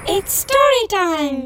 It's story time.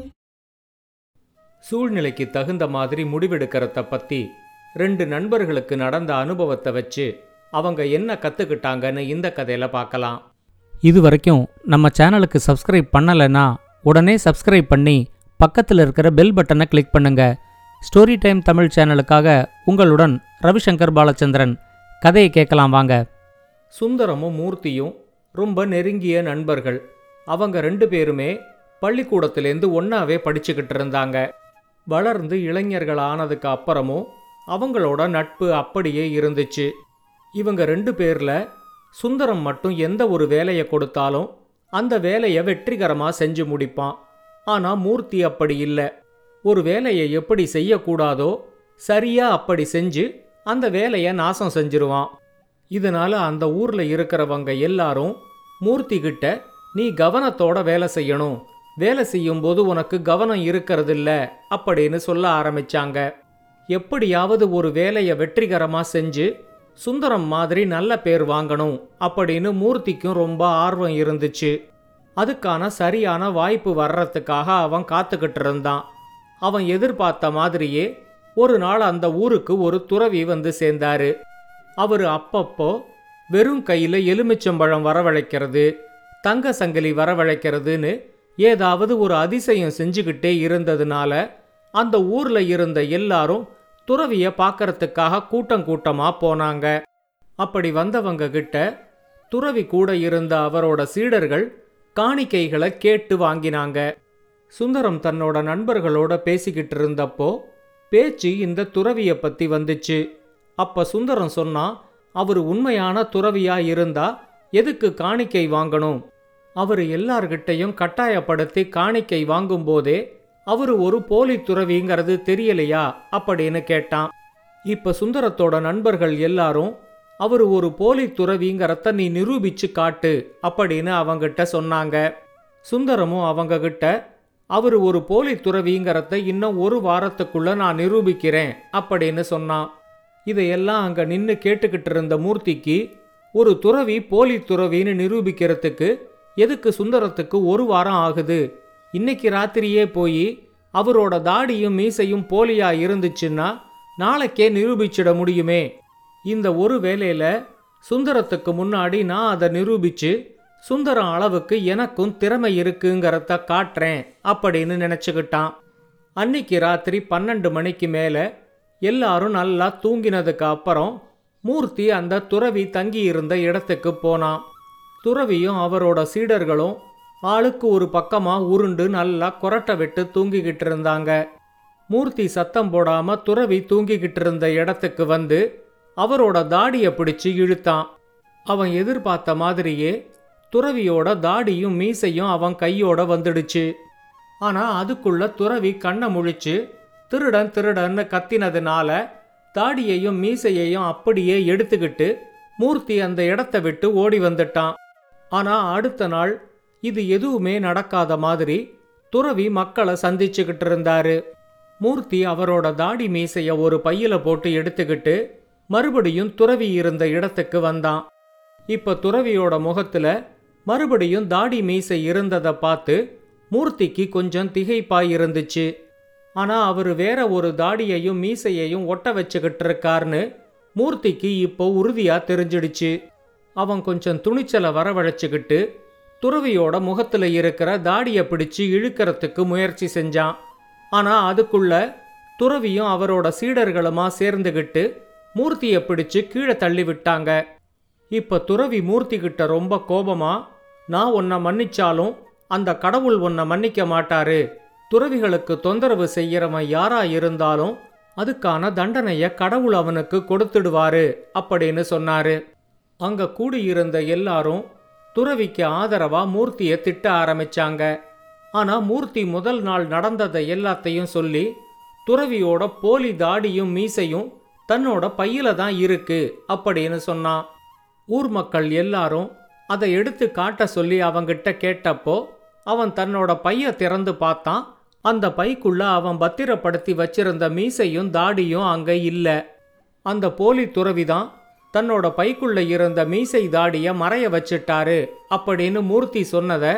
சூழ்நிலைக்கு தகுந்த மாதிரி முடிவெடுக்கிறத பத்தி ரெண்டு நண்பர்களுக்கு நடந்த அனுபவத்தை வச்சு அவங்க என்ன கத்துக்கிட்டாங்கன்னு இந்த கதையில பார்க்கலாம் இது வரைக்கும் நம்ம சேனலுக்கு சப்ஸ்கிரைப் பண்ணலைன்னா உடனே சப்ஸ்கிரைப் பண்ணி பக்கத்தில் இருக்கிற பெல் பட்டனை கிளிக் பண்ணுங்க ஸ்டோரி டைம் தமிழ் சேனலுக்காக உங்களுடன் ரவிசங்கர் பாலச்சந்திரன் கதையை கேட்கலாம் வாங்க சுந்தரமும் மூர்த்தியும் ரொம்ப நெருங்கிய நண்பர்கள் அவங்க ரெண்டு பேருமே பள்ளிக்கூடத்திலேருந்து ஒன்னாவே படிச்சுக்கிட்டு இருந்தாங்க வளர்ந்து இளைஞர்கள் ஆனதுக்கு அப்புறமும் அவங்களோட நட்பு அப்படியே இருந்துச்சு இவங்க ரெண்டு பேர்ல சுந்தரம் மட்டும் எந்த ஒரு வேலையை கொடுத்தாலும் அந்த வேலையை வெற்றிகரமா செஞ்சு முடிப்பான் ஆனா மூர்த்தி அப்படி இல்லை ஒரு வேலையை எப்படி செய்யக்கூடாதோ சரியா அப்படி செஞ்சு அந்த வேலையை நாசம் செஞ்சிருவான் இதனால அந்த ஊர்ல இருக்கிறவங்க எல்லாரும் மூர்த்தி கிட்ட நீ கவனத்தோட வேலை செய்யணும் வேலை செய்யும்போது உனக்கு கவனம் இருக்கிறதில்ல அப்படின்னு சொல்ல ஆரம்பிச்சாங்க எப்படியாவது ஒரு வேலையை வெற்றிகரமா செஞ்சு சுந்தரம் மாதிரி நல்ல பேர் வாங்கணும் அப்படின்னு மூர்த்திக்கும் ரொம்ப ஆர்வம் இருந்துச்சு அதுக்கான சரியான வாய்ப்பு வர்றதுக்காக அவன் காத்துக்கிட்டு இருந்தான் அவன் எதிர்பார்த்த மாதிரியே ஒரு நாள் அந்த ஊருக்கு ஒரு துறவி வந்து சேர்ந்தாரு அவர் அப்பப்போ வெறும் கையில் எலுமிச்சம்பழம் வரவழைக்கிறது தங்க சங்கிலி வரவழைக்கிறதுன்னு ஏதாவது ஒரு அதிசயம் செஞ்சுக்கிட்டே இருந்ததுனால அந்த ஊர்ல இருந்த எல்லாரும் துறவிய பார்க்கறதுக்காக கூட்டம் கூட்டமா போனாங்க அப்படி வந்தவங்க கிட்ட துறவி கூட இருந்த அவரோட சீடர்கள் காணிக்கைகளை கேட்டு வாங்கினாங்க சுந்தரம் தன்னோட நண்பர்களோட பேசிக்கிட்டு இருந்தப்போ பேச்சு இந்த துறவிய பத்தி வந்துச்சு அப்ப சுந்தரம் சொன்னா அவர் உண்மையான துறவியா இருந்தா எதுக்கு காணிக்கை வாங்கணும் அவர் எல்லார்கிட்டையும் கட்டாயப்படுத்தி காணிக்கை வாங்கும்போதே அவர் ஒரு போலி துறவிங்கிறது தெரியலையா அப்படின்னு கேட்டான் இப்ப சுந்தரத்தோட நண்பர்கள் எல்லாரும் அவர் ஒரு போலி துறவிங்கிறத நீ நிரூபிச்சு காட்டு அப்படின்னு அவங்கிட்ட சொன்னாங்க சுந்தரமும் அவங்க கிட்ட அவர் ஒரு போலி துறவிங்கிறத இன்னும் ஒரு வாரத்துக்குள்ள நான் நிரூபிக்கிறேன் அப்படின்னு சொன்னான் இதையெல்லாம் அங்க நின்னு கேட்டுக்கிட்டு இருந்த மூர்த்திக்கு ஒரு துறவி போலி துறவின்னு நிரூபிக்கிறதுக்கு எதுக்கு சுந்தரத்துக்கு ஒரு வாரம் ஆகுது இன்னைக்கு ராத்திரியே போய் அவரோட தாடியும் மீசையும் போலியா இருந்துச்சுன்னா நாளைக்கே நிரூபிச்சிட முடியுமே இந்த ஒரு வேலையில சுந்தரத்துக்கு முன்னாடி நான் அதை நிரூபிச்சு சுந்தரம் அளவுக்கு எனக்கும் திறமை இருக்குங்கிறத காட்டுறேன் அப்படின்னு நினச்சிக்கிட்டான் அன்னைக்கு ராத்திரி பன்னெண்டு மணிக்கு மேலே எல்லாரும் நல்லா தூங்கினதுக்கு அப்புறம் மூர்த்தி அந்த துறவி தங்கி இருந்த இடத்துக்கு போனான் துறவியும் அவரோட சீடர்களும் ஆளுக்கு ஒரு பக்கமா உருண்டு நல்லா கொரட்டை விட்டு தூங்கிக்கிட்டு இருந்தாங்க மூர்த்தி சத்தம் போடாம துறவி தூங்கிக்கிட்டு இருந்த இடத்துக்கு வந்து அவரோட தாடியை பிடிச்சு இழுத்தான் அவன் எதிர்பார்த்த மாதிரியே துறவியோட தாடியும் மீசையும் அவன் கையோட வந்துடுச்சு ஆனா அதுக்குள்ள துறவி கண்ணை முழிச்சு திருடன் திருடன்னு கத்தினதுனால தாடியையும் மீசையையும் அப்படியே எடுத்துக்கிட்டு மூர்த்தி அந்த இடத்த விட்டு ஓடி வந்துட்டான் ஆனா அடுத்த நாள் இது எதுவுமே நடக்காத மாதிரி துறவி மக்களை சந்திச்சுக்கிட்டு இருந்தாரு மூர்த்தி அவரோட தாடி மீசைய ஒரு பையில போட்டு எடுத்துக்கிட்டு மறுபடியும் துறவி இருந்த இடத்துக்கு வந்தான் இப்ப துறவியோட முகத்துல மறுபடியும் தாடி மீசை இருந்ததை பார்த்து மூர்த்திக்கு கொஞ்சம் திகைப்பாய் இருந்துச்சு ஆனா அவர் வேற ஒரு தாடியையும் மீசையையும் ஒட்ட வச்சுக்கிட்டு இருக்காருன்னு மூர்த்திக்கு இப்போ உறுதியா தெரிஞ்சிடுச்சு அவன் கொஞ்சம் துணிச்சலை வரவழைச்சுக்கிட்டு துறவியோட முகத்துல இருக்கிற தாடியை பிடிச்சு இழுக்கிறதுக்கு முயற்சி செஞ்சான் ஆனா அதுக்குள்ள துறவியும் அவரோட சீடர்களுமா சேர்ந்துகிட்டு மூர்த்தியை பிடிச்சு கீழே தள்ளி விட்டாங்க இப்ப துறவி மூர்த்தி கிட்ட ரொம்ப கோபமா நான் உன்னை மன்னிச்சாலும் அந்த கடவுள் உன்னை மன்னிக்க மாட்டாரு துறவிகளுக்கு தொந்தரவு செய்யறவன் யாரா இருந்தாலும் அதுக்கான தண்டனைய கடவுள் அவனுக்கு கொடுத்துடுவாரு அப்படின்னு சொன்னாரு அங்க கூடியிருந்த எல்லாரும் துறவிக்கு ஆதரவா மூர்த்தியை திட்ட ஆரம்பிச்சாங்க ஆனா மூர்த்தி முதல் நாள் நடந்ததை எல்லாத்தையும் சொல்லி துறவியோட போலி தாடியும் மீசையும் தன்னோட பையில தான் இருக்கு அப்படின்னு சொன்னான் ஊர் மக்கள் எல்லாரும் அதை எடுத்து காட்ட சொல்லி அவங்கிட்ட கேட்டப்போ அவன் தன்னோட பைய திறந்து பார்த்தான் அந்த பைக்குள்ள அவன் பத்திரப்படுத்தி வச்சிருந்த மீசையும் தாடியும் அங்க இல்ல அந்த போலி துறவிதான் தன்னோட பைக்குள்ள இருந்த மீசை தாடிய மறைய வச்சிட்டாரு அப்படின்னு மூர்த்தி சொன்னதை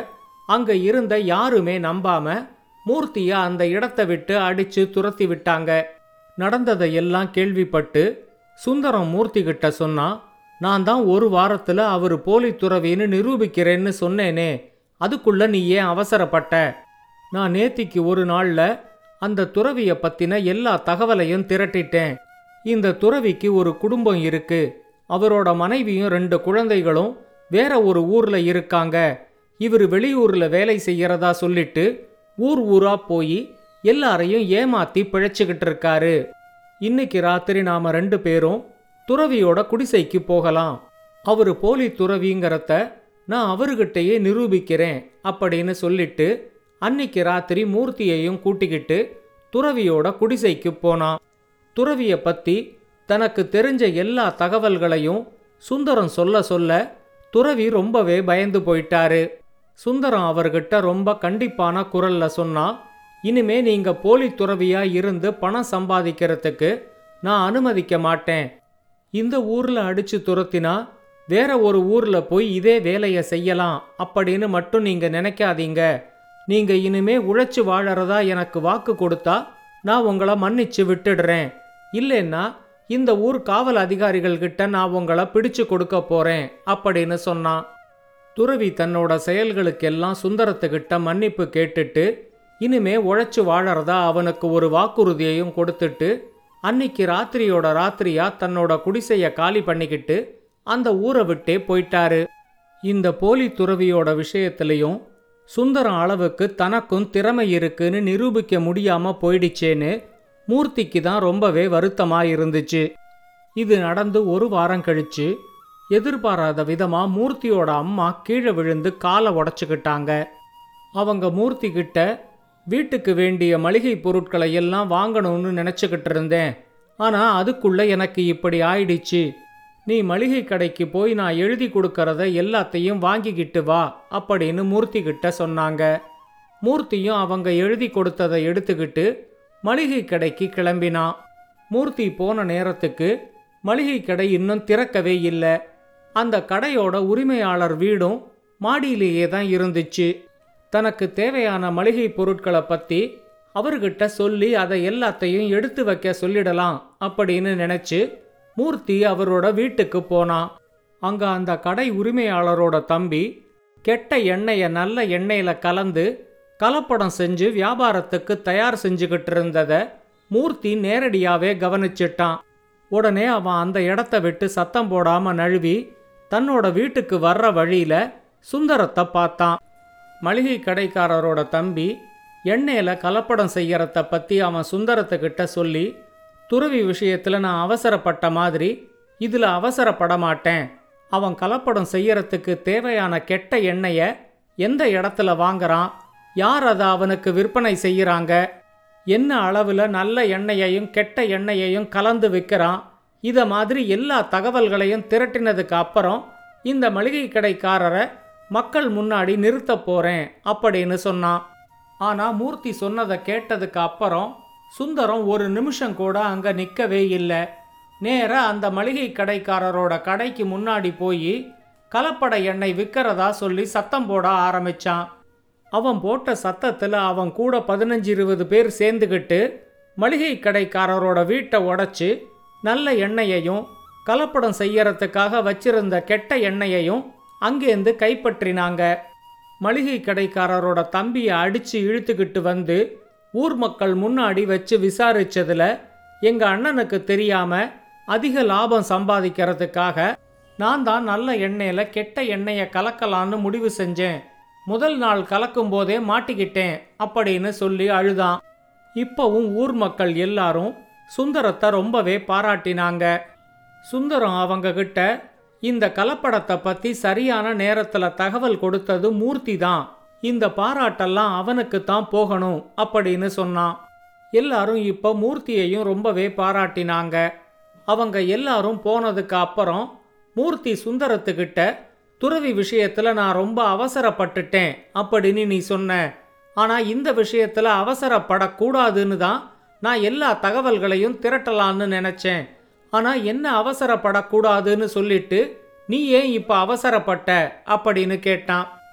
அங்க இருந்த யாருமே நம்பாம மூர்த்திய அந்த இடத்தை விட்டு அடிச்சு துரத்தி விட்டாங்க நடந்ததை எல்லாம் கேள்விப்பட்டு சுந்தரம் மூர்த்தி கிட்ட சொன்னா நான் தான் ஒரு வாரத்துல அவர் போலி துறவின்னு நிரூபிக்கிறேன்னு சொன்னேனே அதுக்குள்ள நீ ஏன் அவசரப்பட்ட நான் நேத்திக்கு ஒரு நாள்ல அந்த துறவிய பத்தின எல்லா தகவலையும் திரட்டிட்டேன் இந்த துறவிக்கு ஒரு குடும்பம் இருக்கு அவரோட மனைவியும் ரெண்டு குழந்தைகளும் வேற ஒரு ஊர்ல இருக்காங்க இவர் வெளியூர்ல வேலை செய்யறதா சொல்லிட்டு ஊர் ஊரா போய் எல்லாரையும் ஏமாத்தி பிழைச்சுக்கிட்டு இருக்காரு இன்னைக்கு ராத்திரி நாம ரெண்டு பேரும் துறவியோட குடிசைக்கு போகலாம் அவரு போலி துறவிங்கிறத நான் அவர்கிட்டயே நிரூபிக்கிறேன் அப்படின்னு சொல்லிட்டு அன்னைக்கு ராத்திரி மூர்த்தியையும் கூட்டிக்கிட்டு துறவியோட குடிசைக்கு போனான் துறவிய பத்தி தனக்கு தெரிஞ்ச எல்லா தகவல்களையும் சுந்தரம் சொல்ல சொல்ல துறவி ரொம்பவே பயந்து போயிட்டாரு சுந்தரம் அவர்கிட்ட ரொம்ப கண்டிப்பான குரல்ல சொன்னா இனிமே நீங்க போலி துறவியா இருந்து பணம் சம்பாதிக்கிறதுக்கு நான் அனுமதிக்க மாட்டேன் இந்த ஊர்ல அடிச்சு துரத்தினா வேற ஒரு ஊர்ல போய் இதே வேலையை செய்யலாம் அப்படின்னு மட்டும் நீங்க நினைக்காதீங்க நீங்க இனிமே உழைச்சு வாழறதா எனக்கு வாக்கு கொடுத்தா நான் உங்களை மன்னிச்சு விட்டுடுறேன் இல்லைன்னா இந்த ஊர் காவல் அதிகாரிகள் கிட்ட நான் உங்களை பிடிச்சு கொடுக்க போறேன் அப்படின்னு சொன்னான் துறவி தன்னோட செயல்களுக்கெல்லாம் சுந்தரத்துக்கிட்ட மன்னிப்பு கேட்டுட்டு இனிமே உழைச்சு வாழறதா அவனுக்கு ஒரு வாக்குறுதியையும் கொடுத்துட்டு அன்னைக்கு ராத்திரியோட ராத்திரியா தன்னோட குடிசைய காலி பண்ணிக்கிட்டு அந்த ஊரை விட்டே போயிட்டாரு இந்த போலி துறவியோட விஷயத்திலையும் சுந்தரம் அளவுக்கு தனக்கும் திறமை இருக்குன்னு நிரூபிக்க முடியாம போயிடுச்சேன்னு மூர்த்திக்கு தான் ரொம்பவே வருத்தமா இருந்துச்சு இது நடந்து ஒரு வாரம் கழிச்சு எதிர்பாராத விதமா மூர்த்தியோட அம்மா கீழே விழுந்து காலை உடச்சிக்கிட்டாங்க அவங்க மூர்த்தி கிட்ட வீட்டுக்கு வேண்டிய மளிகை பொருட்களை எல்லாம் வாங்கணும்னு நினச்சிக்கிட்டு இருந்தேன் ஆனால் அதுக்குள்ள எனக்கு இப்படி ஆயிடுச்சு நீ மளிகை கடைக்கு போய் நான் எழுதி கொடுக்கறத எல்லாத்தையும் வாங்கிக்கிட்டு வா அப்படின்னு மூர்த்தி கிட்ட சொன்னாங்க மூர்த்தியும் அவங்க எழுதி கொடுத்ததை எடுத்துக்கிட்டு மளிகை கடைக்கு கிளம்பினான் மூர்த்தி போன நேரத்துக்கு மளிகை கடை இன்னும் திறக்கவே இல்லை அந்த கடையோட உரிமையாளர் வீடும் மாடியிலேயே தான் இருந்துச்சு தனக்கு தேவையான மளிகை பொருட்களை பற்றி அவர்கிட்ட சொல்லி அதை எல்லாத்தையும் எடுத்து வைக்க சொல்லிடலாம் அப்படின்னு நினைச்சு மூர்த்தி அவரோட வீட்டுக்கு போனான் அங்க அந்த கடை உரிமையாளரோட தம்பி கெட்ட எண்ணெயை நல்ல எண்ணெயில கலந்து கலப்படம் செஞ்சு வியாபாரத்துக்கு தயார் செஞ்சுக்கிட்டு இருந்தத மூர்த்தி நேரடியாவே கவனிச்சிட்டான் உடனே அவன் அந்த இடத்த விட்டு சத்தம் போடாம நழுவி தன்னோட வீட்டுக்கு வர்ற வழியில சுந்தரத்தை பார்த்தான் மளிகை கடைக்காரரோட தம்பி எண்ணெயில கலப்படம் செய்யறத பத்தி அவன் சுந்தரத்துக்கிட்ட சொல்லி துறவி விஷயத்துல நான் அவசரப்பட்ட மாதிரி இதுல அவசரப்பட மாட்டேன் அவன் கலப்படம் செய்யறதுக்கு தேவையான கெட்ட எண்ணெயை எந்த இடத்துல வாங்குறான் யார் அதை அவனுக்கு விற்பனை செய்யறாங்க என்ன அளவில் நல்ல எண்ணெயையும் கெட்ட எண்ணெயையும் கலந்து விற்கிறான் இதை மாதிரி எல்லா தகவல்களையும் திரட்டினதுக்கு அப்புறம் இந்த மளிகை கடைக்காரரை மக்கள் முன்னாடி நிறுத்த போறேன் அப்படின்னு சொன்னான் ஆனா மூர்த்தி சொன்னதை கேட்டதுக்கு அப்புறம் சுந்தரம் ஒரு நிமிஷம் கூட அங்க நிற்கவே இல்லை நேரா அந்த மளிகை கடைக்காரரோட கடைக்கு முன்னாடி போய் கலப்பட எண்ணெய் விற்கிறதா சொல்லி சத்தம் போட ஆரம்பிச்சான் அவன் போட்ட சத்தத்தில் அவன் கூட பதினஞ்சு இருபது பேர் சேர்ந்துக்கிட்டு மளிகை கடைக்காரரோட வீட்டை உடைச்சு நல்ல எண்ணெயையும் கலப்படம் செய்யறதுக்காக வச்சிருந்த கெட்ட எண்ணெயையும் அங்கேருந்து கைப்பற்றினாங்க மளிகை கடைக்காரரோட தம்பியை அடிச்சு இழுத்துக்கிட்டு வந்து ஊர் மக்கள் முன்னாடி வச்சு விசாரிச்சதுல எங்க அண்ணனுக்கு தெரியாம அதிக லாபம் சம்பாதிக்கிறதுக்காக நான் தான் நல்ல எண்ணெயில கெட்ட எண்ணெயை கலக்கலான்னு முடிவு செஞ்சேன் முதல் நாள் கலக்கும் போதே மாட்டிக்கிட்டேன் அப்படின்னு சொல்லி அழுதான் இப்பவும் ஊர் மக்கள் எல்லாரும் சுந்தரத்தை ரொம்பவே பாராட்டினாங்க சுந்தரம் அவங்க கிட்ட இந்த கலப்படத்தை பத்தி சரியான நேரத்துல தகவல் கொடுத்தது மூர்த்தி தான் இந்த பாராட்டெல்லாம் அவனுக்கு தான் போகணும் அப்படின்னு சொன்னான் எல்லாரும் இப்போ மூர்த்தியையும் ரொம்பவே பாராட்டினாங்க அவங்க எல்லாரும் போனதுக்கு அப்புறம் மூர்த்தி சுந்தரத்துக்கிட்ட துறவி விஷயத்துல நான் ரொம்ப அவசரப்பட்டுட்டேன் அப்படின்னு நீ சொன்ன ஆனா இந்த விஷயத்துல அவசரப்படக்கூடாதுன்னு தான் நான் எல்லா தகவல்களையும் திரட்டலான்னு நினைச்சேன் ஆனா என்ன அவசரப்படக்கூடாதுன்னு சொல்லிட்டு நீ ஏன் இப்ப அவசரப்பட்ட அப்படின்னு கேட்டான்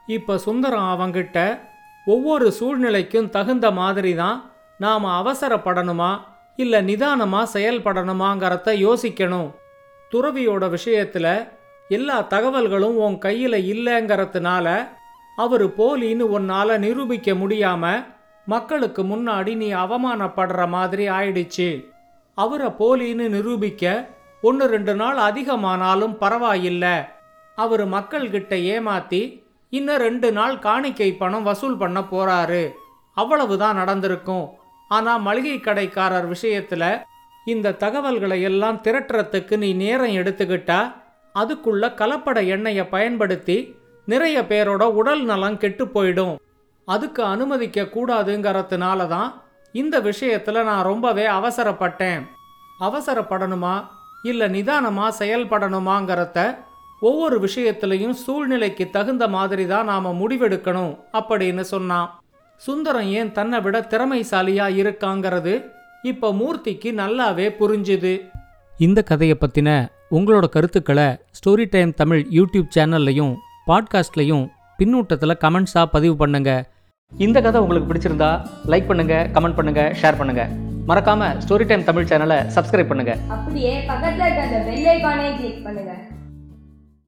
இப்போ சுந்தரம் அவங்கிட்ட ஒவ்வொரு சூழ்நிலைக்கும் தகுந்த மாதிரி தான் நாம் அவசரப்படணுமா இல்லை நிதானமாக செயல்படணுமாங்கிறத யோசிக்கணும் துறவியோட விஷயத்தில் எல்லா தகவல்களும் உன் கையில் இல்லைங்கிறதுனால அவர் போலின்னு உன்னால் நிரூபிக்க முடியாமல் மக்களுக்கு முன்னாடி நீ அவமானப்படுற மாதிரி ஆயிடுச்சு அவரை போலின்னு நிரூபிக்க ஒன்று ரெண்டு நாள் அதிகமானாலும் பரவாயில்ல அவர் மக்கள்கிட்ட ஏமாத்தி இன்னும் ரெண்டு நாள் காணிக்கை பணம் வசூல் பண்ண போறாரு அவ்வளவுதான் நடந்திருக்கும் ஆனா மளிகை கடைக்காரர் விஷயத்துல இந்த தகவல்களை எல்லாம் திரட்டுறதுக்கு நீ நேரம் எடுத்துக்கிட்டா அதுக்குள்ள கலப்பட எண்ணெயை பயன்படுத்தி நிறைய பேரோட உடல் நலம் கெட்டு போயிடும் அதுக்கு அனுமதிக்க கூடாதுங்கிறதுனால தான் இந்த விஷயத்துல நான் ரொம்பவே அவசரப்பட்டேன் அவசரப்படணுமா இல்லை நிதானமா செயல்படணுமாங்கிறத ஒவ்வொரு விஷயத்திலையும் சூழ்நிலைக்கு தகுந்த மாதிரி தான் நாம முடிவெடுக்கணும் அப்படின்னு சொன்னான் சுந்தரம் ஏன் தன்னை விட திறமைசாலியா இருக்காங்கிறது இப்ப மூர்த்திக்கு நல்லாவே புரிஞ்சுது இந்த கதையை பற்றின உங்களோட கருத்துக்களை ஸ்டோரி டைம் தமிழ் யூடியூப் சேனல்லையும் பாட்காஸ்ட்லையும் பின்னூட்டத்தில் கமெண்ட்ஸாக பதிவு பண்ணுங்க இந்த கதை உங்களுக்கு பிடிச்சிருந்தா லைக் பண்ணுங்க கமெண்ட் பண்ணுங்க ஷேர் பண்ணுங்க மறக்காம ஸ்டோரி டைம் தமிழ் சேனலை சப்ஸ்கிரைப் பண்ணுங்க அப்படியே பக்கத்துல இருக்க அந்த பெல் ஐகானையும் கிளிக் பண்ணுங்க